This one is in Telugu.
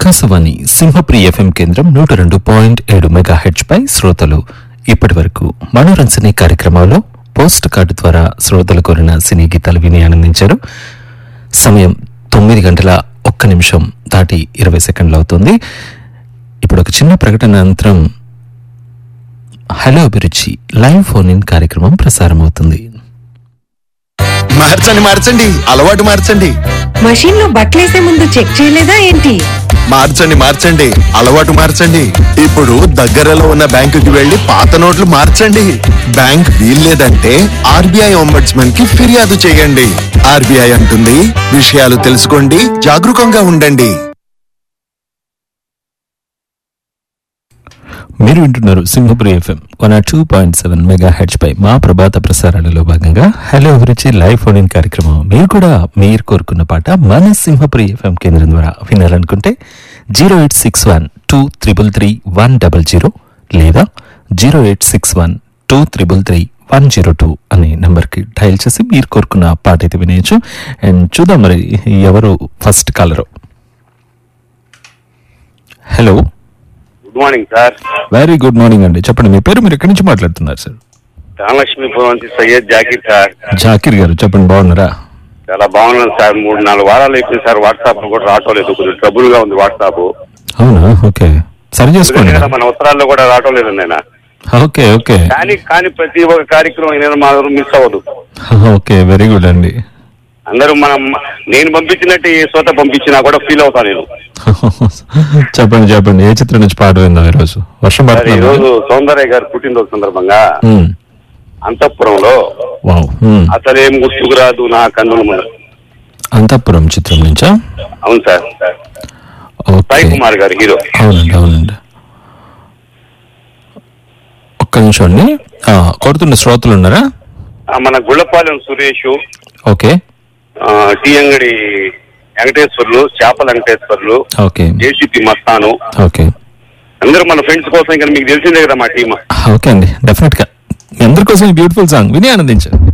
ఆకాశవాణి సింహప్రి ఎఫ్ఎం కేంద్రం నూట రెండు పాయింట్ ఏడు మెగా హెచ్ పై శ్రోతలు ఇప్పటి వరకు మనోరంజని కార్యక్రమంలో పోస్ట్ కార్డు ద్వారా శ్రోతలు కోరిన సినీ గీతాలు విని ఆనందించారు సమయం తొమ్మిది గంటల ఒక్క నిమిషం దాటి ఇరవై సెకండ్లు అవుతుంది ఇప్పుడు ఒక చిన్న ప్రకటన అనంతరం హలో అభిరుచి లైవ్ ఫోన్ ఇన్ కార్యక్రమం ప్రసారం అవుతుంది మార్చండి మార్చండి అలవాటు మార్చండి మషీన్ లో బట్టలేసే ముందు చెక్ చేయలేదా ఏంటి మార్చండి మార్చండి అలవాటు మార్చండి ఇప్పుడు దగ్గరలో ఉన్న బ్యాంకుకి వెళ్లి పాత నోట్లు మార్చండి బ్యాంక్ వీల్లేదంటే ఆర్బీఐ ఒంబడ్స్మన్ కి ఫిర్యాదు చేయండి ఆర్బీఐ అంటుంది విషయాలు తెలుసుకోండి జాగరూకంగా ఉండండి మీరు వింటున్నారు Simhapuri FM one R two point seven megahertz పై మా ప్రభాత ప్రసారాలలో భాగంగా హలో అభిరుచి లైవ్ ఫోన్ ఇన్ కార్యక్రమం మీరు కూడా మీరు కోరుకున్న పాట మన సింహపురి ఎఫ్ఎం కేంద్రం ద్వారా వినాలనుకుంటే zero eight six one two triple three one double zero లేదా zero eight six one two triple three one zero two అనే నెంబర్కి డయల్ చేసి మీరు కోరుకున్న పాట అయితే వినేయచ్చు అండ్ చూద్దాం మరి ఎవరు first caller hello good morning sir very good morning అండి చెప్పండి మీ పేరు మీరు ఎక్కడి నుంచి మాట్లాడుతున్నారు సార్ ధనలక్ష్మీపురం నుంచి సయ్యద్ జాకీర్ సార్ జాకిర్ గారు చెప్పండి బాగున్నారా చాలా బాగున్నాను సార్ మూడు నాలుగు వారాలు అయిపోయింది సార్ వాట్సాప్ లో కూడా రావట్లేదు కొంచెం ట్రబుల్ గా ఉంది వాట్సాప్ అవునా ఓకే సరి చేసుకోండి ఎందుకంటే మన ఉత్తరాల్లో కూడా రావట్లేదు నేను ఓకే ఓకే కానీ కానీ ప్రతి ఒక్క కార్యక్రమం నేను మాత్రం మిస్ అవ్వదు ఓకే వెరీ గుడ్ అండి అందరూ మనం నేను పంపించినట్టు ఏ సోత పంపించినా కూడా ఫీల్ అవుతాను నేను చెప్పండి చెప్పండి ఏ చిత్రం నుంచి పాట విందాం ఈరోజు వర్షం సార్ ఈ రోజు పడుతుంది సౌందర్య గారి పుట్టినరోజు సందర్భంగా అంతఃపురంలో వావ్ మ్మ్. అసలేం గుర్తుకు రాదు నా కన్నుల ముందు అంతఃపురం చిత్రం నుంచా అవును సార్ ఓకే సాయి కుమార్ గారు హీరో అవునండి అవునండి ఒక్క నిమిషం అండి ఆ, కొడుతున్న శ్రోతలు ఉన్నారా ఆ, మన గుళ్ళపాలెం సురేష్ ఓకే ఆ, టి అంగడి వెంకటేశ్వర్లు చేపల Venkateswarlu okay JCP Mastan okay అందరూ మన ఫ్రెండ్స్ కోసం ఇంకా మీకు తెలిసిందే కదా మా టీం ఓకే అండి డెఫినెట్ గా మీ అందరి కోసం ఈ బ్యూటిఫుల్ సాంగ్ విని ఆనందించారు